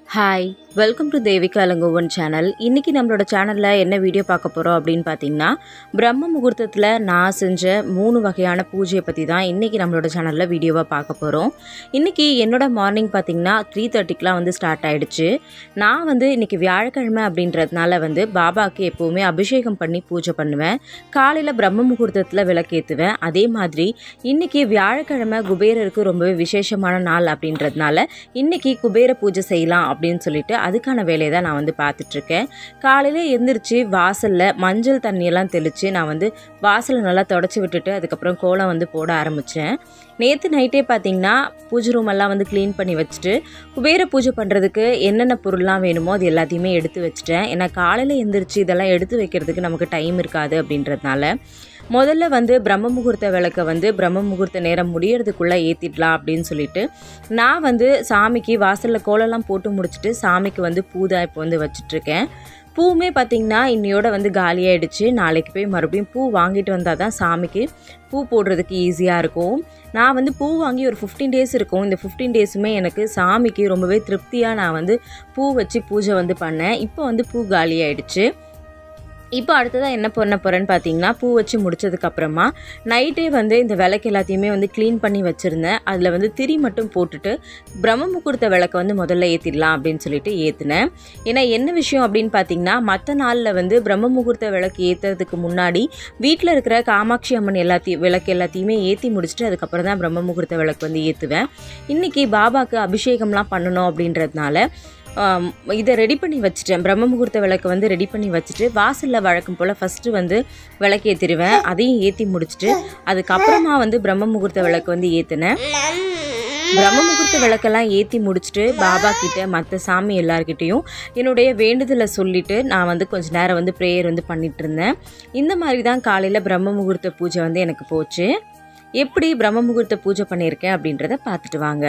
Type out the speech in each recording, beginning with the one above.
hi welcome to Devika Ilangovan channel இன்றைக்கி நம்மளோட சேனலில் என்ன வீடியோ பார்க்க போகிறோம் அப்படின்னு பார்த்தீங்கன்னா பிரம்ம முகூர்த்தத்தில் நான் செஞ்ச மூணு வகையான பூஜையை பற்றி தான் இன்றைக்கி நம்மளோட சேனலில் வீடியோவாக பார்க்க போகிறோம் இன்றைக்கி என்னோட மார்னிங் பார்த்திங்கன்னா த்ரீ தேர்ட்டிக்கெலாம் வந்து ஸ்டார்ட் ஆகிடுச்சு நான் வந்து இன்றைக்கி வியாழக்கிழமை அப்படின்றதுனால வந்து பாபாவுக்கு எப்போவுமே அபிஷேகம் பண்ணி பூஜை பண்ணுவேன் காலையில் பிரம்ம முகூர்த்தத்தில் விளக்கேற்றுவேன் அதே மாதிரி இன்றைக்கி வியாழக்கிழமை குபேரருக்கு ரொம்பவே விசேஷமான நாள் அப்படின்றதுனால இன்றைக்கி குபேர பூஜை செய்யலாம் அப்படின்னு சொல்லிட்டு அதுக்கான வேலையை தான் நான் வந்து பார்த்துட்ருக்கேன் காலையில் எழுந்திரிச்சு வாசலில் மஞ்சள் தண்ணியெல்லாம் தெளித்து நான் வந்து வாசலை நல்லா தொடச்சி விட்டுட்டு அதுக்கப்புறம் கோலம் வந்து போட ஆரம்பித்தேன் நேற்று நைட்டே பார்த்தீங்கன்னா பூஜை ரூம் எல்லாம் வந்து க்ளீன் பண்ணி வச்சுட்டு குபேர பூஜை பண்ணுறதுக்கு என்னென்ன பொருள்லாம் வேணுமோ அது எல்லாத்தையுமே எடுத்து வச்சுட்டேன் ஏன்னா காலையில் எழுந்திரிச்சு இதெல்லாம் எடுத்து வைக்கிறதுக்கு நமக்கு டைம் இருக்காது அப்படின்றதுனால முதல்ல வந்து பிரம்ம முகூர்த்த விளக்கை வந்து பிரம்ம முகூர்த்த நேரம் முடியறதுக்குள்ளே ஏற்றிடலாம் அப்படின்னு சொல்லிட்டு நான் வந்து சாமிக்கு வாசலில் கோலம்லாம் போட்டு முடிச்சுட்டு சாமிக்கு வந்து பூ தான் இப்போ வந்து வச்சிட்ருக்கேன் பூவுமே பார்த்திங்கன்னா இன்னையோட வந்து காலியாயிடுச்சு நாளைக்கு போய் மறுபடியும் பூ வாங்கிட்டு வந்தால் தான் சாமிக்கு பூ போடுறதுக்கு ஈஸியாக இருக்கும் நான் வந்து பூ வாங்கி ஒரு ஃபிஃப்டீன் டேஸ் இருக்கும் இந்த ஃபிஃப்டீன் டேஸுமே எனக்கு சாமிக்கு ரொம்பவே திருப்தியாக நான் வந்து பூ வச்சு பூஜை வந்து பண்ணேன் இப்போ வந்து பூ காலியாயிடுச்சு இப்போ அடுத்ததாக என்ன பண்ண போகிறேன்னு பார்த்தீங்கன்னா பூ வச்சு முடிச்சதுக்கப்புறமா நைட்டே வந்து இந்த விளக்கு எல்லாத்தையுமே வந்து க்ளீன் பண்ணி வச்சுருந்தேன் அதில் வந்து திரி மட்டும் போட்டுட்டு பிரம்ம முகூர்த்த விளக்கை வந்து முதல்ல ஏற்றிடலாம் அப்படின்னு சொல்லிட்டு ஏற்றினேன் ஏன்னா என்ன விஷயம் அப்படின்னு பார்த்தீங்கன்னா மற்ற நாளில் வந்து பிரம்ம முகூர்த்த விளக்கு ஏற்றுறதுக்கு முன்னாடி வீட்டில் இருக்கிற காமாட்சி அம்மன் எல்லாத்தையும் விளக்கு எல்லாத்தையுமே ஏற்றி முடிச்சுட்டு அதுக்கப்புறம் தான் பிரம்ம முகூர்த்த விளக்கு வந்து ஏற்றுவேன் இன்றைக்கி பாபாவுக்கு அபிஷேகம்லாம் பண்ணணும் அப்படின்றதுனால ஆம், இதை ரெடி பண்ணி வச்சுட்டேன் பிரம்ம முகூர்த்த விளக்கு வந்து ரெடி பண்ணி வச்சுட்டு வாசலில் வழக்கம் போல் ஃபஸ்ட்டு வந்து விளக்கு ஏற்றிடுவேன் அதையும் ஏற்றி முடிச்சுட்டு அதுக்கப்புறமா வந்து பிரம்ம முகூர்த்த விளக்கு வந்து ஏற்றினேன் பிரம்ம முகூர்த்த விளக்கெல்லாம் ஏற்றி முடிச்சுட்டு பாபா கிட்ட மற்ற சாமி எல்லார்கிட்டேயும் என்னுடைய வேண்டுதலை சொல்லிட்டு நான் வந்து கொஞ்ச நேரம் வந்து ப்ரேயர் வந்து பண்ணிட்டு இருந்தேன் இந்த மாதிரி தான் காலையில் பிரம்ம முகூர்த்த பூஜை வந்து எனக்கு போச்சு எப்படி பிரம்ம முகூர்த்த பூஜை பண்ணியிருக்கேன் அப்படின்றத பார்த்துட்டு வாங்க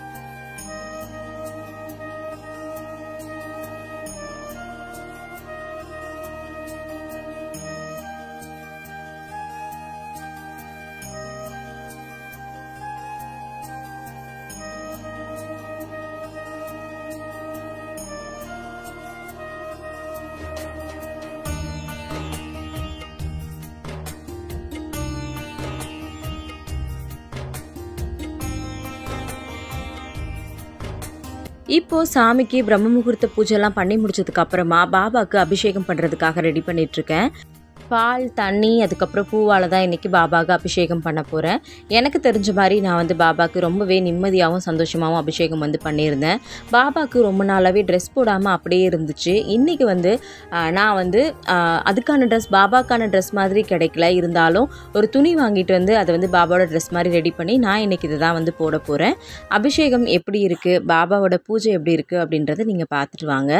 இப்போ சாமிக்கு பிரம்ம முகூர்த்த பூஜைலாம் பண்ணி முடிச்சதுக்கு அப்புறமா பாபாவுக்கு அபிஷேகம் பண்ணுறதுக்காக ரெடி பண்ணிட்டு இருக்கேன் பால் தண்ணி அதுக்கப்புறம் பூவால் தான் இன்றைக்கி பாபாவுக்கு அபிஷேகம் பண்ண போகிறேன் எனக்கு தெரிஞ்ச மாதிரி நான் வந்து பாபாவுக்கு ரொம்பவே நிம்மதியாகவும் சந்தோஷமாகவும் அபிஷேகம் வந்து பண்ணியிருந்தேன் பாபாவுக்கு ரொம்ப நாளாகவே ட்ரெஸ் போடாமல் அப்படியே இருந்துச்சு இன்றைக்கி வந்து ஆஹ், நான் வந்து ஆஹ், அதுக்கான ட்ரெஸ் பாபாக்கான ட்ரெஸ் மாதிரி கிடைக்கல இருந்தாலும் ஒரு துணி வாங்கிட்டு வந்து அதை வந்து பாபாவோட ட்ரெஸ் மாதிரி ரெடி பண்ணி நான் இன்றைக்கி இதை தான் வந்து போட போகிறேன் அபிஷேகம் எப்படி இருக்குது பாபாவோட பூஜை எப்படி இருக்குது அப்படின்றத நீங்கள் பார்த்துட்டு வாங்க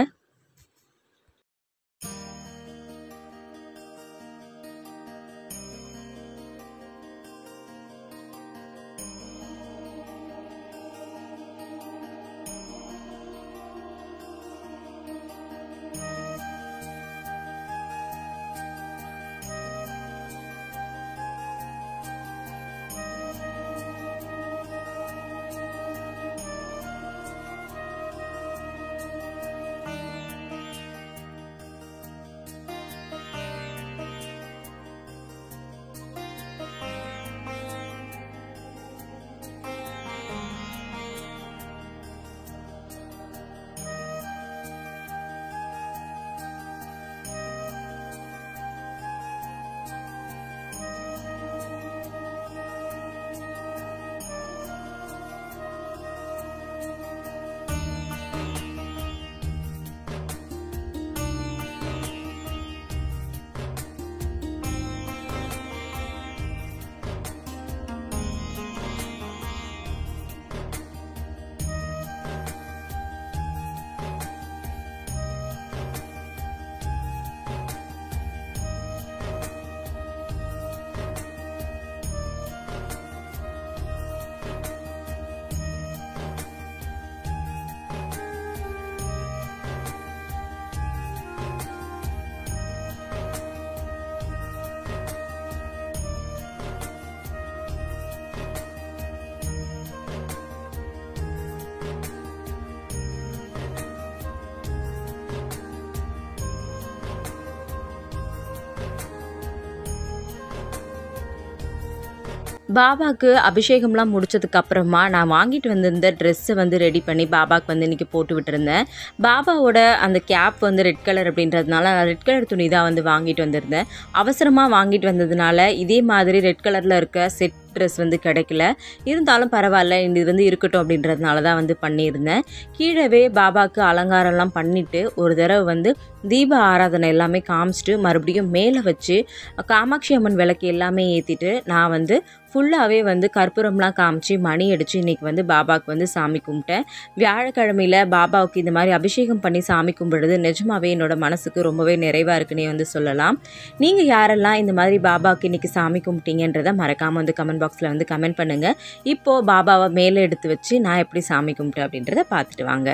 பாபாவுக்கு அபிஷேகம்லாம் முடிச்சதுக்கு அப்புறமா நான் வாங்கிட்டு வந்திருந்த ட்ரெஸ்ஸை வந்து ரெடி பண்ணி பாபாவுக்கு வந்து இன்றைக்கி போட்டு விட்டுருந்தேன் பாபாவோட அந்த கேப் வந்து ரெட் கலர் அப்படின்றதுனால நான் ரெட் கலர் துணி தான் வந்து வாங்கிட்டு வந்திருந்தேன் அவசரமாக வாங்கிட்டு வந்ததுனால இதே மாதிரி ரெட் கலரில் இருக்க செட் ட்ரெஸ் வந்து கிடைக்கல இருந்தாலும் பரவாயில்ல இது வந்து இருக்கட்டும் அப்படின்றதுனால தான் வந்து பண்ணியிருந்தேன் கீழவே பாபாவுக்கு அலங்காரம்லாம் பண்ணிவிட்டு ஒரு தடவை வந்து தீப ஆராதனை எல்லாமே காமிச்சிட்டு மறுபடியும் மேலே வச்சு காமாட்சி அம்மன் விளக்கு எல்லாமே ஏற்றிட்டு நான் வந்து ஃபுல்லாகவே வந்து கற்பூரம்லாம் காமிச்சு மணி அடித்து இன்றைக்கி வந்து பாபாவுக்கு வந்து சாமி கும்பிட்டேன் வியாழக்கிழமையில் பாபாவுக்கு இந்த மாதிரி அபிஷேகம் பண்ணி சாமி கும்பிடுறது நிஜமாவே என்னோட மனசுக்கு ரொம்பவே நிறைவாக இருக்குன்னே வந்து சொல்லலாம் நீங்கள் யாரெல்லாம் இந்த மாதிரி பாபாவுக்கு இன்றைக்கி சாமி கும்பிட்டீங்கன்றதை மறக்காமல் வந்து கமெண்ட் பாக்ஸில் வந்து கமெண்ட் பண்ணுங்கள் இப்போது பாபாவை மேலே எடுத்து வச்சு நான் எப்படி சாமி கும்பிட்டேன் அப்படின்றத பார்த்துட்டு வாங்க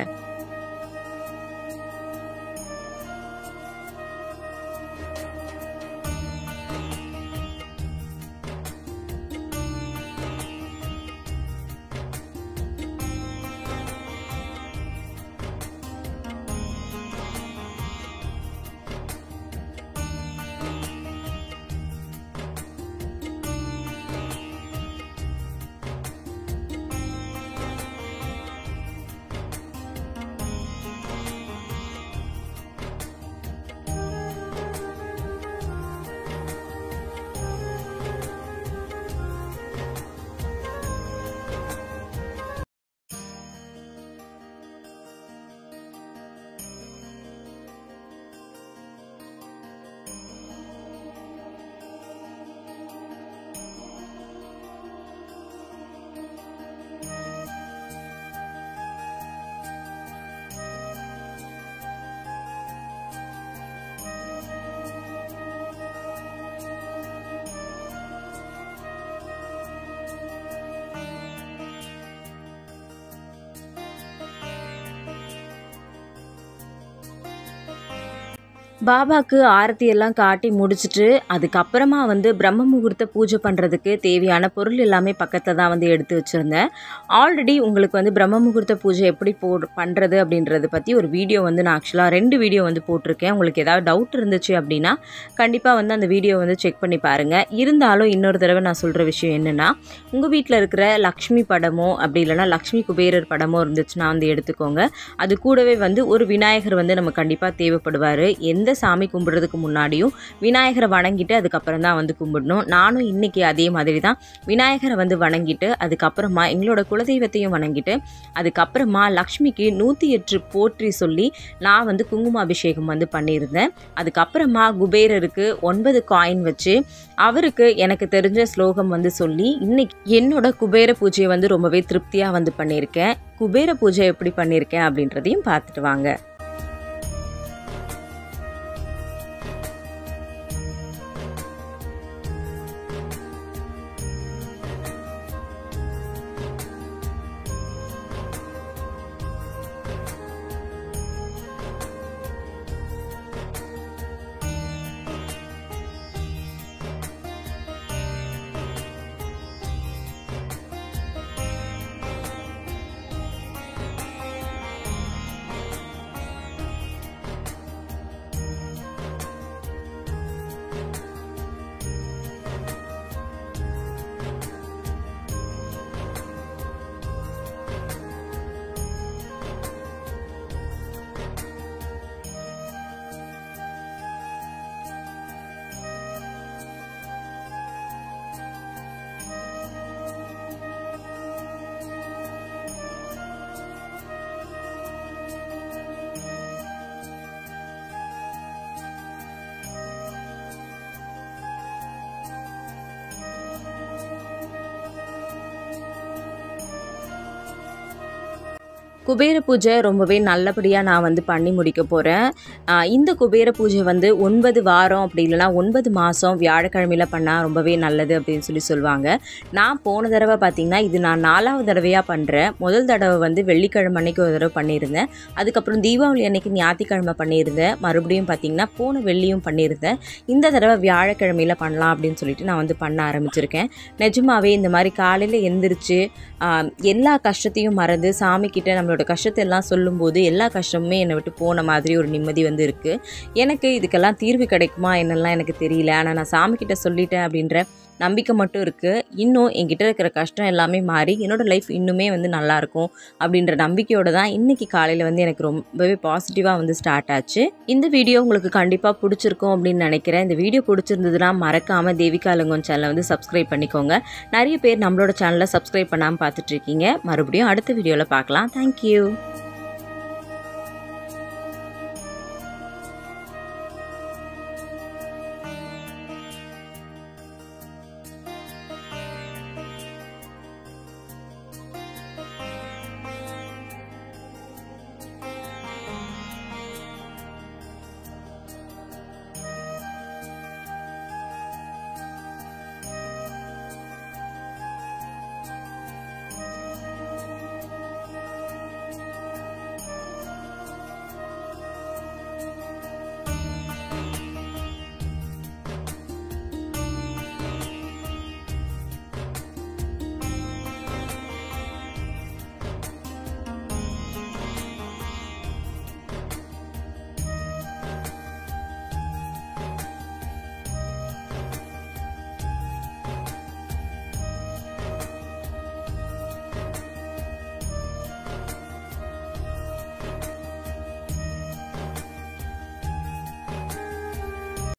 பாபாக்கு ஆரத்தி எல்லாம் காட்டி முடிச்சுட்டு அதுக்கப்புறமா வந்து பிரம்ம முகூர்த்த பூஜை பண்ணுறதுக்கு தேவையான பொருள் எல்லாமே பக்கத்தில் தான் வந்து எடுத்து வச்சுருந்தேன் ஆல்ரெடி உங்களுக்கு வந்து பிரம்ம முகூர்த்த பூஜை எப்படி போ பண்ணுறது அப்படின்றத பற்றி ஒரு வீடியோ வந்து நான் ஆக்சுவலாக ரெண்டு வீடியோ வந்து போட்டிருக்கேன் உங்களுக்கு ஏதாவது டவுட் இருந்துச்சு அப்படின்னா கண்டிப்பாக வந்து அந்த வீடியோ வந்து செக் பண்ணி பாருங்கள் இருந்தாலும் இன்னொரு தடவை நான் சொல்கிற விஷயம் என்னென்னா உங்கள் வீட்டில் இருக்கிற லக்ஷ்மி படமோ அப்படி இல்லைனா லக்ஷ்மி குபேரர் படமோ இருந்துச்சுன்னா வந்து எடுத்துக்கோங்க அது கூடவே வந்து ஒரு விநாயகர் வந்து நம்ம கண்டிப்பாக தேவைப்படுவார் எந்த சாமி கும்பிட்றதுக்கு முன்னாடியும் விநாயகரை வணங்கிட்டு அதுக்கப்புறம் தான் வந்து கும்பிடணும் நானும் இன்றைக்கி அதே மாதிரி தான் விநாயகரை வந்து வணங்கிட்டு அதுக்கப்புறமா எங்களோட குலதெய்வத்தையும் வணங்கிட்டு அதுக்கப்புறமா லக்ஷ்மிக்கு நூற்றி எட்டு போற்றி சொல்லி நான் வந்து குங்கும அபிஷேகம் வந்து பண்ணியிருந்தேன் அதுக்கப்புறமா குபேரருக்கு ஒன்பது காயின் வச்சு அவருக்கு எனக்கு தெரிஞ்ச ஸ்லோகம் வந்து சொல்லி இன்னைக்கு என்னோட குபேர பூஜையை வந்து ரொம்பவே திருப்தியாக வந்து பண்ணியிருக்கேன் குபேர பூஜை எப்படி பண்ணியிருக்கேன் அப்படின்றதையும் பார்த்துட்டு வாங்க குபேர பூஜை ரொம்பவே நல்லபடியாக நான் வந்து பண்ணி முடிக்க போகிறேன் இந்த குபேர பூஜை வந்து ஒன்பது வாரம் அப்படி இல்லைனா ஒன்பது மாதம் வியாழக்கிழமையில் பண்ணால் ரொம்பவே நல்லது அப்படின்னு சொல்லி சொல்லுவாங்க நான் போன தடவை பார்த்திங்கன்னா இது நான் நாலாவது தடவையாக பண்ணுறேன் முதல் தடவை வந்து வெள்ளிக்கிழமை அன்னைக்கு ஒரு தடவை பண்ணியிருந்தேன் அதுக்கப்புறம் தீபாவளி அன்னைக்கு ஞாயிற்றுக்கிழமை பண்ணியிருந்தேன் மறுபடியும் பார்த்திங்கன்னா போன வெள்ளியும் பண்ணியிருந்தேன் இந்த தடவை வியாழக்கிழமையில் பண்ணலாம் அப்படின்னு சொல்லிட்டு நான் வந்து பண்ண ஆரம்பிச்சிருக்கேன் நிஜமாவே இந்த மாதிரி காலையில் எந்திரிச்சு ஆஹ், எல்லா கஷ்டத்தையும் மறந்து சாமிக்கிட்ட நம்மளோட கஷ்டத்தை எல்லாம் சொல்லும்போது எல்லா கஷ்டமுமே என்னை விட்டு போன மாதிரி ஒரு நிம்மதி வந்து இருக்குது எனக்கு இதுக்கெல்லாம் தீர்வு கிடைக்குமா என்னெல்லாம் எனக்கு தெரியல ஆனால் நான் சாமிக்கிட்ட சொல்லிட்டேன் அப்படின்ற நம்பிக்கை மட்டும் இருக்குது இன்னும் என்கிட்ட இருக்கிற கஷ்டம் எல்லாமே மாறி என்னோடய லைஃப் இன்னுமே வந்து நல்லாயிருக்கும் அப்படின்ற நம்பிக்கையோடு தான் இன்றைக்கி காலையில் வந்து எனக்கு ரொம்பவே பாசிட்டிவாக வந்து ஸ்டார்ட் ஆச்சு இந்த வீடியோ உங்களுக்கு கண்டிப்பாக பிடிச்சிருக்கும் அப்படின்னு நினைக்கிறேன் இந்த வீடியோ பிடிச்சிருந்ததுன்னா மறக்காமல் தேவிகா இளங்கோன் சேனலை வந்து சப்ஸ்கிரைப் பண்ணிக்கோங்க நிறைய பேர் நம்மளோட சேனலை சப்ஸ்கிரைப் பண்ணாமல் பார்த்துட்ருக்கீங்க மறுபடியும் அடுத்த வீடியோவில் பார்க்கலாம் தேங்க்யூ